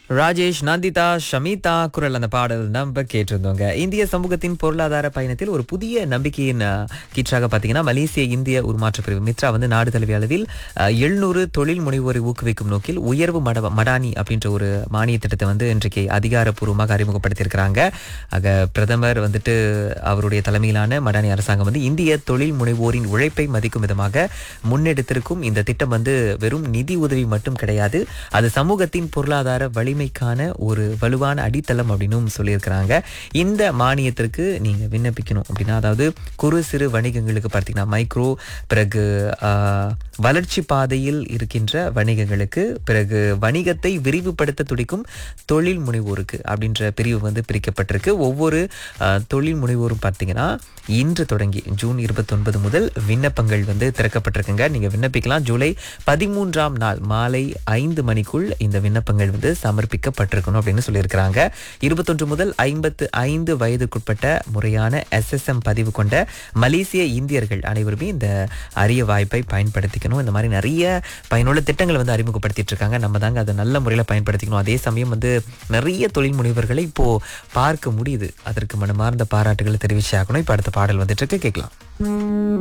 ராஜேஷ் நந்திதா ஷமிதா குரல் அந்த பாடல் நம்ம கேட்டிருந்தோங்க இந்திய சமூகத்தின் பொருளாதார பயணத்தில் ஒரு புதிய நம்பிக்கையின் அஹ், கீற்றாக பார்த்தீங்கன்னா மலேசிய இந்திய உருமாற்ற பிரிவு மித்ரா வந்து நாடு தழுவிய அளவில் எழுநூறு தொழில் முனைவோரை ஊக்குவிக்கும் நோக்கில் உயர்வு மட மடானி அப்படின்ற ஒரு மானிய திட்டத்தை வந்து இன்றைக்கு அதிகாரப்பூர்வமாக அறிமுகப்படுத்தியிருக்கிறாங்க ஆக பிரதமர் வந்துட்டு அவருடைய தலைமையிலான மடானி அரசாங்கம் வந்து இந்திய தொழில் முனைவோரின் உழைப்பை மதிக்கும் விதமாக முன்னெடுத்திருக்கும் இந்த திட்டம் வந்து வெறும் நிதி உதவி மட்டும் கிடையாது அது சமூகத்தின் பொருளாதார வலிமைக்கான ஒரு வலுவான அடித்தளம் அப்படின்னும் சொல்லியிருக்கிறாங்க இந்த மானியத்திற்கு நீங்க விண்ணப்பிக்கணும் அப்படின்னா அதாவது குறு சிறு வணிகங்களுக்கு பார்த்தீங்கன்னா மைக்ரோ பிறகு ஆஹ், வளர்ச்சி பாதையில் இருக்கின்ற வணிகங்களுக்கு பிறகு வணிகத்தை விரிவுபடுத்த துடிக்கும் தொழில் முனைவோருக்கு அப்படின்ற பிரிவு வந்து பிரிக்கப்பட்டிருக்கு ஒவ்வொரு ஆஹ், தொழில் முனைவோரும் பார்த்தீங்கன்னா இன்று தொடங்கி ஜூன் இருபத்தொன்பது முதல் விண்ணப்பங்கள் வந்து திறக்கப்பட்டிருக்குங்க நீங்க விண்ணப்பிக்கலாம் ஜூலை பதிமூன்றாம் நாள் மாலை ஐந்து மணிக்குள் இந்த விண்ணப்பங்கள் வந்து சமர்ப்பிக்கப்பட்டிருக்கணும் அப்படின்னு சொல்லியிருக்கிறாங்க இருபத்தொன்று முதல் ஐம்பத்து ஐந்து வயதுக்குட்பட்ட முறையான எஸ்எஸ்எம் பதிவு கொண்ட மலேசிய இந்தியர்கள் அனைவருமே இந்த அரிய வாய்ப்பை பயன்படுத்திக்கணும் இந்த மாதிரி நிறைய பயனுள்ள திட்டங்களை வந்து அறிமுகப்படுத்திட்டு இருக்காங்க நம்ம தாங்க அதை நல்ல முறையில் பயன்படுத்திக்கணும் அதே சமயம் வந்து நிறைய தொழில் முனைவர்களை இப்போ பார்க்க முடியுது அதற்கு மனமார்ந்த பாராட்டுகளை தெரிவிச்சாகணும் இப்போ அடுத்த பாடல் வந்துட்டு இருக்கு கேட்கலாம்